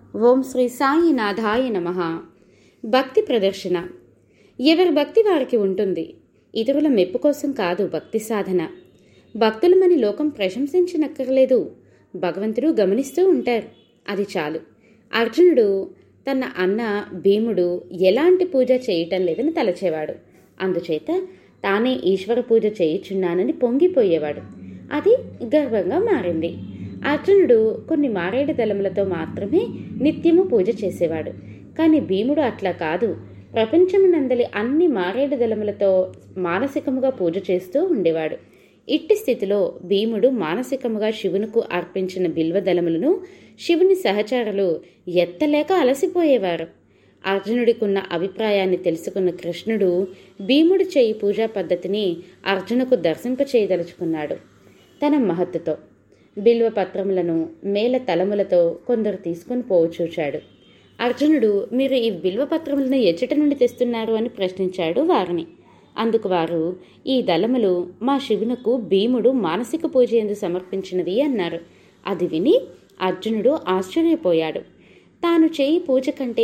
ఓం శ్రీ సాయినాథాయ నమ భక్తి ప్రదర్శన ఎవరి భక్తి వారికి ఉంటుంది ఇతరుల మెప్పు కోసం కాదు భక్తి సాధన భక్తులమని లోకం ప్రశంసించనక్కర్లేదు భగవంతుడు గమనిస్తూ ఉంటారు అది చాలు అర్జునుడు తన అన్న భీముడు ఎలాంటి పూజ చేయటం లేదని తలచేవాడు అందుచేత తానే ఈశ్వర పూజ చేయుచున్నానని పొంగిపోయేవాడు అది గర్వంగా మారింది అర్జునుడు కొన్ని మారేడు దళములతో మాత్రమే నిత్యము పూజ చేసేవాడు కానీ భీముడు అట్లా కాదు ప్రపంచమునందలి అన్ని మారేడు దళములతో మానసికముగా పూజ చేస్తూ ఉండేవాడు ఇట్టి స్థితిలో భీముడు మానసికముగా శివునకు అర్పించిన బిల్వదళములను శివుని సహచరులు ఎత్తలేక అలసిపోయేవారు అర్జునుడికున్న అభిప్రాయాన్ని తెలుసుకున్న కృష్ణుడు భీముడు చేయి పూజా పద్ధతిని అర్జునకు దర్శింపచేయదలుచుకున్నాడు తన మహత్తుతో బిల్వ పత్రములను మేల తలములతో కొందరు తీసుకుని పోవచూచాడు అర్జునుడు మీరు ఈ బిల్వ పత్రములను ఎచ్చట నుండి తెస్తున్నారు అని ప్రశ్నించాడు వారిని అందుకు వారు ఈ దళములు మా శివునకు భీముడు మానసిక పూజ ఎందు సమర్పించినవి అన్నారు అది విని అర్జునుడు ఆశ్చర్యపోయాడు తాను చేయి పూజ కంటే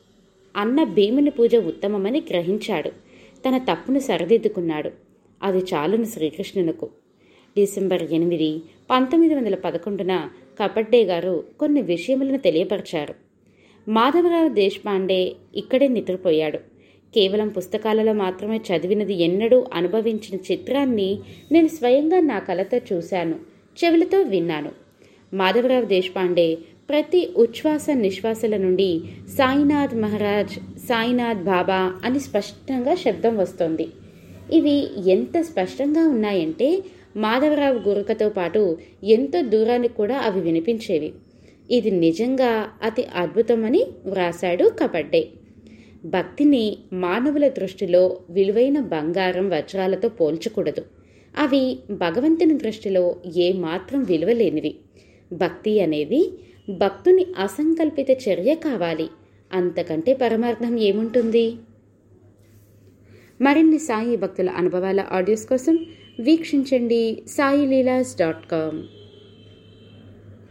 అన్న భీముని పూజ ఉత్తమమని గ్రహించాడు తన తప్పును సరిదిద్దుకున్నాడు అది చాలును శ్రీకృష్ణునకు డిసెంబర్ ఎనిమిది పంతొమ్మిది వందల పదకొండున కపడ్డే గారు కొన్ని విషయములను తెలియపరిచారు మాధవరావు దేశపాండే ఇక్కడే నిద్రపోయాడు కేవలం పుస్తకాలలో మాత్రమే చదివినది ఎన్నడూ అనుభవించిన చిత్రాన్ని నేను స్వయంగా నా కలతో చూశాను చెవులతో విన్నాను మాధవరావు దేశపాండే ప్రతి ఉచ్ఛ్వాస నిశ్వాసల నుండి సాయినాథ్ మహారాజ్ సాయినాథ్ బాబా అని స్పష్టంగా శబ్దం వస్తోంది ఇవి ఎంత స్పష్టంగా ఉన్నాయంటే మాధవరావు గురుకతో పాటు ఎంతో దూరానికి కూడా అవి వినిపించేవి ఇది నిజంగా అతి అద్భుతమని వ్రాశాడు కబడ్డే భక్తిని మానవుల దృష్టిలో విలువైన బంగారం వజ్రాలతో పోల్చకూడదు అవి భగవంతుని దృష్టిలో ఏమాత్రం విలువలేనివి భక్తి అనేది భక్తుని అసంకల్పిత చర్య కావాలి అంతకంటే పరమార్థం ఏముంటుంది మరిన్ని సాయి భక్తుల అనుభవాల ఆడియోస్ కోసం వీక్షించండి సాయిలీలాస్ డాట్ కామ్